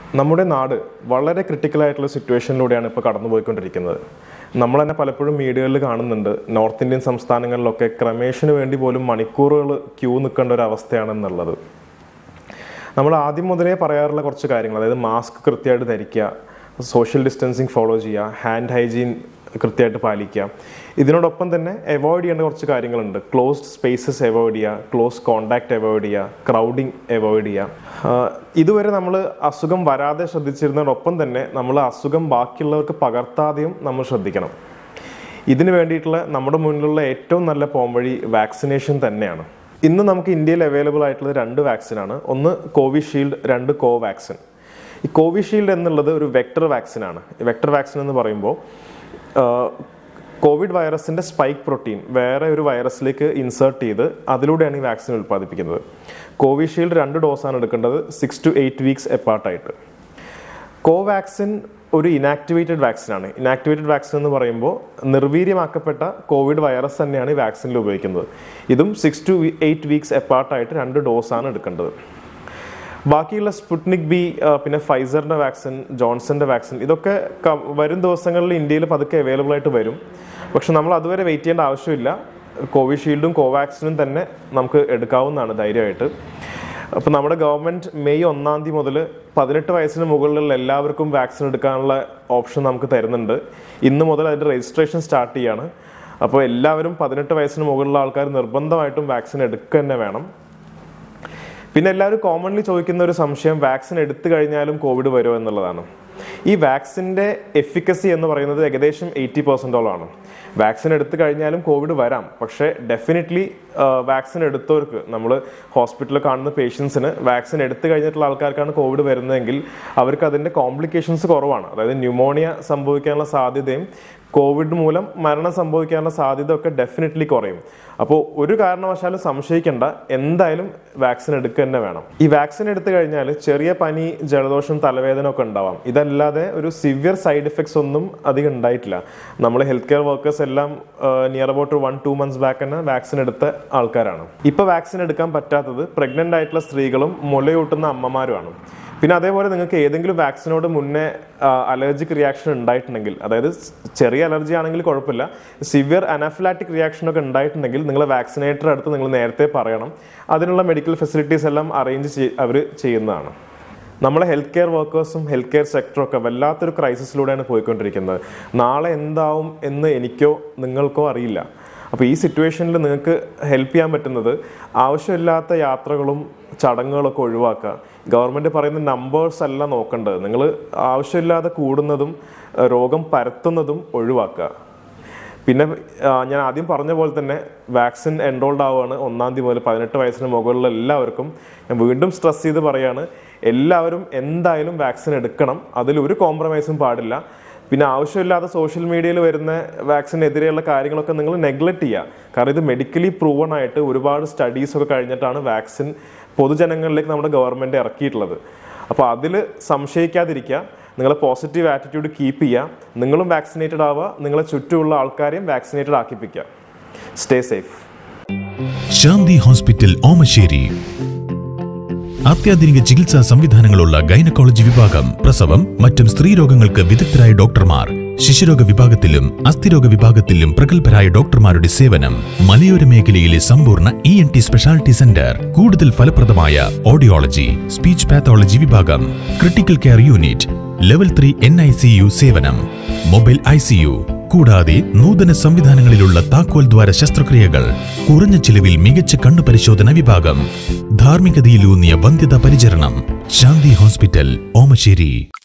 നമ്മുടെ നാട് വളരെ ക്രിട്ടിക്കലായിട്ടുള്ള സിറ്റുവേഷനിലൂടെയാണ് ഇപ്പോൾ കടന്നുപോയിക്കൊണ്ടിരിക്കുന്നത് നമ്മൾ തന്നെ പലപ്പോഴും മീഡിയകളിൽ കാണുന്നുണ്ട് നോർത്ത് ഇന്ത്യൻ സംസ്ഥാനങ്ങളിലൊക്കെ ക്രമേഷന് വേണ്ടി പോലും മണിക്കൂറുകൾ ക്യൂ നിൽക്കേണ്ട ഒരു അവസ്ഥയാണെന്നുള്ളത് നമ്മൾ ആദ്യം മുതലേ പറയാറുള്ള കുറച്ച് കാര്യങ്ങൾ അതായത് മാസ്ക് കൃത്യമായിട്ട് ധരിക്കുക സോഷ്യൽ ഡിസ്റ്റൻസിങ് ഫോളോ ചെയ്യുക ഹാൻഡ് ഹൈജീൻ കൃത്യമായിട്ട് പാലിക്കുക ഇതിനോടൊപ്പം തന്നെ അവോയ്ഡ് ചെയ്യേണ്ട കുറച്ച് കാര്യങ്ങളുണ്ട് ക്ലോസ്ഡ് സ്പേസസ് അവോയ്ഡ് ചെയ്യുക ക്ലോസ് കോണ്ടാക്ട് അവോയ്ഡ് ചെയ്യുക ക്രൗഡിങ് അവോയ്ഡ് ചെയ്യുക ആഹ് ഇതുവരെ നമ്മൾ അസുഖം വരാതെ ശ്രദ്ധിച്ചിരുന്നതിനൊപ്പം തന്നെ നമ്മൾ അസുഖം ബാക്കിയുള്ളവർക്ക് പകർത്താതെയും നമ്മൾ ശ്രദ്ധിക്കണം ഇതിന് വേണ്ടിയിട്ടുള്ള നമ്മുടെ മുന്നിലുള്ള ഏറ്റവും നല്ല പോംവഴി വാക്സിനേഷൻ തന്നെയാണ് ഇന്ന് നമുക്ക് ഇന്ത്യയിൽ അവൈലബിൾ ആയിട്ടുള്ളത് രണ്ട് വാക്സിനാണ് ഒന്ന് കോവിഷീൽഡ് രണ്ട് കോവാക്സിൻ ഈ കോവിഷീൽഡ് എന്നുള്ളത് ഒരു വെക്ടർ വാക്സിനാണ് വെക്ടർ വാക്സിൻ എന്ന് പറയുമ്പോൾ കോവിഡ് വൈറസിൻ്റെ സ്പൈക്ക് പ്രോട്ടീൻ വേറെ ഒരു വൈറസിലേക്ക് ഇൻസേർട്ട് ചെയ്ത് അതിലൂടെയാണ് ഈ വാക്സിൻ ഉൽപ്പാദിപ്പിക്കുന്നത് കോവിഷീൽഡ് രണ്ട് ഡോസാണ് എടുക്കേണ്ടത് സിക്സ് ടു എയ്റ്റ് വീക്സ് എപ്പാർട്ടായിട്ട് കോവാക്സിൻ ഒരു ഇനാക്ടിവേറ്റഡ് വാക്സിൻ ആണ് ഇനാക്ടിവേറ്റഡ് വാക്സിൻ എന്ന് പറയുമ്പോൾ നിർവീര്യമാക്കപ്പെട്ട കോവിഡ് വൈറസ് തന്നെയാണ് ഈ വാക്സിനിൽ ഉപയോഗിക്കുന്നത് ഇതും സിക്സ് ടു എയ്റ്റ് വീക്സ് എപ്പാർട്ടായിട്ട് രണ്ട് ഡോസാണ് എടുക്കേണ്ടത് ബാക്കിയുള്ള സ്പുട്നിക് ബി ആ, പിന്നെ ഫൈസറിന്റെ വാക്സിൻ ജോൺസന്റെ വാക്സിൻ ഇതൊക്കെ ക- വരും ദിവസങ്ങളിൽ ഇന്ത്യയിൽ പതുക്കെ അവൈലബിൾ ആയിട്ട് വരും പക്ഷെ നമ്മൾ അതുവരെ വെയിറ്റ് ചെയ്യേണ്ട ആവശ്യമില്ല കോവിഷീൽഡും കോവാക്സിനും തന്നെ നമുക്ക് എടുക്കാവുന്നതാണ് ധൈര്യമായിട്ട് അപ്പോൾ നമ്മുടെ ഗവൺമെൻറ് മെയ് ഒന്നാം തീയതി മുതൽ പതിനെട്ട് വയസ്സിന് മുകളിലുള്ള എല്ലാവർക്കും വാക്സിൻ എടുക്കാനുള്ള ഓപ്ഷൻ നമുക്ക് തരുന്നുണ്ട് ഇന്ന് മുതൽ അതിൻ്റെ രജിസ്ട്രേഷൻ സ്റ്റാർട്ട് ചെയ്യാണ് അപ്പോൾ എല്ലാവരും പതിനെട്ട് വയസ്സിന് മുകളിലുള്ള ആൾക്കാർ നിർബന്ധമായിട്ടും വാക്സിൻ എടുക്കുക തന്നെ വേണം പിന്നെ എല്ലാവരും കോമൺലി ചോദിക്കുന്ന ഒരു സംശയം വാക്സിൻ എടുത്തു കഴിഞ്ഞാലും കോവിഡ് വരുമോ എന്നുള്ളതാണ് ഈ വാക്സിൻ്റെ എഫിക്കസി എന്ന് പറയുന്നത് ഏകദേശം എയ്റ്റി പെർസെൻറ്റോളാണ് വാക്സിൻ എടുത്തു കഴിഞ്ഞാലും കോവിഡ് വരാം പക്ഷേ ഡെഫിനറ്റ്ലി വാക്സിൻ എടുത്തവർക്ക് നമ്മൾ ഹോസ്പിറ്റലിൽ കാണുന്ന പേഷ്യൻസിന് വാക്സിൻ എടുത്തു കഴിഞ്ഞിട്ടുള്ള ആൾക്കാർക്കാണ് കോവിഡ് വരുന്നതെങ്കിൽ അവർക്ക് അതിൻ്റെ കോംപ്ലിക്കേഷൻസ് കുറവാണ് അതായത് ന്യൂമോണിയ സംഭവിക്കാനുള്ള സാധ്യതയും കോവിഡ് മൂലം മരണം സംഭവിക്കാനുള്ള സാധ്യത ഒക്കെ ഡെഫിനറ്റ്ലി കുറയും അപ്പോൾ ഒരു കാരണവശാലും സംശയിക്കേണ്ട എന്തായാലും വാക്സിൻ എടുക്കുക തന്നെ വേണം ഈ വാക്സിൻ എടുത്തു കഴിഞ്ഞാൽ ചെറിയ പനി ജലദോഷം തലവേദന ഒക്കെ ഉണ്ടാവാം ഇതല്ലാതെ ഒരു സിവിയർ സൈഡ് എഫക്ട്സ് ഒന്നും അധികം ഉണ്ടായിട്ടില്ല നമ്മൾ ഹെൽത്ത് കെയർ വർക്കേഴ്സ് എല്ലാം near about one two months back തന്നെ വാക്സിൻ എടുത്ത ആൾക്കാരാണ് ഇപ്പോൾ വാക്സിൻ എടുക്കാൻ പറ്റാത്തത് പ്രഗ്നൻ്റ് ആയിട്ടുള്ള സ്ത്രീകളും മുലയൂട്ടുന്ന അമ്മമാരുമാണ് പിന്നെ അതേപോലെ നിങ്ങൾക്ക് ഏതെങ്കിലും വാക്സിനോട് മുന്നേ അലർജിക് റിയാക്ഷൻ ഉണ്ടായിട്ടുണ്ടെങ്കിൽ അതായത് സ് ചെറിയ അലർജി ആണെങ്കിൽ കുഴപ്പമില്ല സിവിയർ അനാഫിലാറ്റിക് റിയാക്ഷൻ ഒക്കെ ഉണ്ടായിട്ടുണ്ടെങ്കിൽ നിങ്ങൾ വാക്സിനേറ്റർ അടുത്ത് നിങ്ങൾ നേരത്തെ പറയണം അതിനുള്ള മെഡിക്കൽ ഫെസിലിറ്റീസ് എല്ലാം അറേഞ്ച് ചെയ് അവർ ചെയ്യുന്നതാണ് നമ്മളെ ഹെൽത്ത് കെയർ വർക്കേഴ്സും ഹെൽത്ത് കെയർ സെക്ടറും ഒക്കെ വല്ലാത്തൊരു ക്രൈസിസിലൂടെയാണ് പോയിക്കൊണ്ടിരിക്കുന്നത് നാളെ എന്താവും എന്ന് എനിക്കോ നിങ്ങൾക്കോ അറിയില്ല അപ്പോൾ ഈ സിറ്റുവേഷനിൽ നിങ്ങൾക്ക് ഹെൽപ്പ് ചെയ്യാൻ പറ്റുന്നത് ആവശ്യമില്ലാത്ത യാത്രകളും ചടങ്ങുകളൊക്കെ ഒഴിവാക്കുക ഗവൺമെൻറ് പറയുന്ന നമ്പേഴ്സ് അല്ല നോക്കേണ്ടത് നിങ്ങൾ ആവശ്യമില്ലാതെ കൂടുന്നതും ഏഹ് രോഗം പരത്തുന്നതും ഒഴിവാക്കുക പിന്നെ ആ, ഞാൻ ആദ്യം പറഞ്ഞ പോലെ തന്നെ വാക്സിൻ എൻറോൾഡ് ആവുകയാണ് ഒന്നാം തീയതി മുതൽ പതിനെട്ട് വയസ്സിന് മുകളിലുള്ള എല്ലാവർക്കും ഞാൻ വീണ്ടും സ്ട്രെസ് ചെയ്ത് പറയാണ് എല്ലാവരും എന്തായാലും വാക്സിൻ എടുക്കണം അതിൽ ഒരു കോംപ്രമൈസും പാടില്ല പിന്നെ ആവശ്യമില്ലാതെ സോഷ്യൽ മീഡിയയിൽ വരുന്ന വാക്സിനെതിരെയുള്ള കാര്യങ്ങളൊക്കെ നിങ്ങൾ നെഗ്ലക്റ്റ് ചെയ്യുക കാരണം ഇത് മെഡിക്കലി പ്രൂവൺ ആയിട്ട് ഒരുപാട് സ്റ്റഡീസ് ഒക്കെ കഴിഞ്ഞിട്ടാണ് വാക്സിൻ പൊതുജനങ്ങളിലേക്ക് നമ്മുടെ ഗവൺമെൻറ് ഇറക്കിയിട്ടുള്ളത് അപ്പോൾ അതിൽ സംശയിക്കാതിരിക്കുക നിങ്ങൾ പോസിറ്റീവ് ആറ്റിറ്റ്യൂഡ് കീപ്പ് ചെയ്യുക നിങ്ങളും വാക്സിനേറ്റഡ് ആവുക നിങ്ങളെ ചുറ്റുമുള്ള ആൾക്കാരെയും വാക്സിനേറ്റഡ് ആക്കിപ്പിക്കുക stay safe Shanti hospital Omassery അത്യാധുനിക ചികിത്സാ സംവിധാനങ്ങളുള്ള ഗൈനക്കോളജി വിഭാഗം പ്രസവം മറ്റും സ്ത്രീരോഗങ്ങൾക്ക് വിദഗ്ധരായ ഡോക്ടർമാർ ശിശുരോഗ വിഭാഗത്തിലും അസ്ഥിരോഗ വിഭാഗത്തിലും പ്രഗത്ഭരായ ഡോക്ടർമാരുടെ സേവനം മലയോര മേഖലയിലെ സമ്പൂർണ്ണ E N T speciality centre കൂടുതൽ ഫലപ്രദമായ ഓഡിയോളജി സ്പീച്ച് പാത്തോളജി വിഭാഗം critical care unit level three N I C U സേവനം മൊബൈൽ ഐ സി യു കൂടാതെ നൂതന സംവിധാനങ്ങളിലുള്ള താക്കോൽ ദ്വാര ശസ്ത്രക്രിയകൾ കുറഞ്ഞ ചിലവിൽ മികച്ച കണ്ണു പരിശോധന വിഭാഗം ധാർമ്മികതയിലൂന്നിയ വന്ധ്യതാ പരിചരണം ശാന്തി ഹോസ്പിറ്റൽ ഓമശ്ശേരി